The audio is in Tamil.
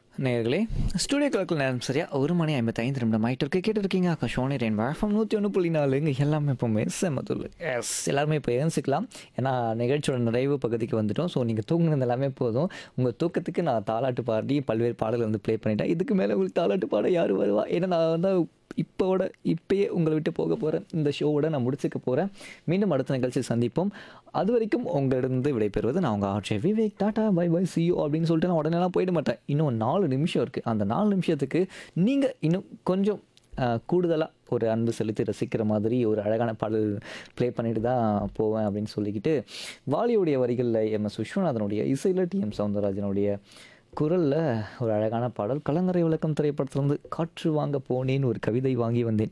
நேயர்களே ஸ்டூடியோ கிளாக்கில் நேரம் சரியா ஒரு மணி ஐம்பத்தைந்து நிமிடம் ஆயிட்டு இருக்கு கேட்டு இருக்கீங்க ஆகாஷோனி ரெயின் வழக்கம் நூற்றி ஒன்று புள்ளி நாலு இங்கே எல்லாமே எப்போவுமே செம்மத்துள்ள எஸ் எல்லாருமே இப்போ ஏன்சிக்கலாம் ஏன்னா நிகழ்ச்சியோட நிறைவு பகுதிக்கு வந்துட்டோம் ஸோ நீங்கள் தூங்குனது எல்லாமே போதும் உங்கள் தூக்கத்துக்கு நான் தாலாட்டு பாடி பல்வேறு பாடல்கள் வந்து ப்ளே பண்ணிட்டேன் இதுக்கு மேலே உங்களுக்கு தாலாட்டு பாட யார் வருவா ஏன்னா நான் வந்து இப்போட இப்பயே உங்களை விட்டு போக போகிறேன் இந்த ஷோவோட நான் முடிச்சுக்க போகிறேன் மீண்டும் அடுத்த நிகழ்ச்சி சந்திப்போம் அது வரைக்கும் உங்களிடந்து விடைபெறுவது நான் உங்கள் RJ Vivek tata bye bye see you அப்படின்னு சொல்லிட்டு நான் உடனேலாம் போயிட மாட்டேன் இன்னும் நாலு நிமிஷம் இருக்குது அந்த நாலு நிமிஷத்துக்கு நீங்கள் இன்னும் கொஞ்சம் கூடுதலாக ஒரு அன்பு செலுத்தி ரசிக்கிற மாதிரி ஒரு அழகான பாடல் ப்ளே பண்ணிட்டு தான் போவேன் அப்படின்னு சொல்லிக்கிட்டு வாலியுடைய வரிகளில் எம் எஸ் விஸ்வநாதனுடைய இசையில் டி எம் சவுந்தரராஜனுடைய குரலில் ஒரு அழகான பாடல் கலங்கரை விளக்கம் திரைப்படத்திலிருந்து காற்று வாங்க போனேன் ஒரு கவிதை வாங்கி வந்தேன்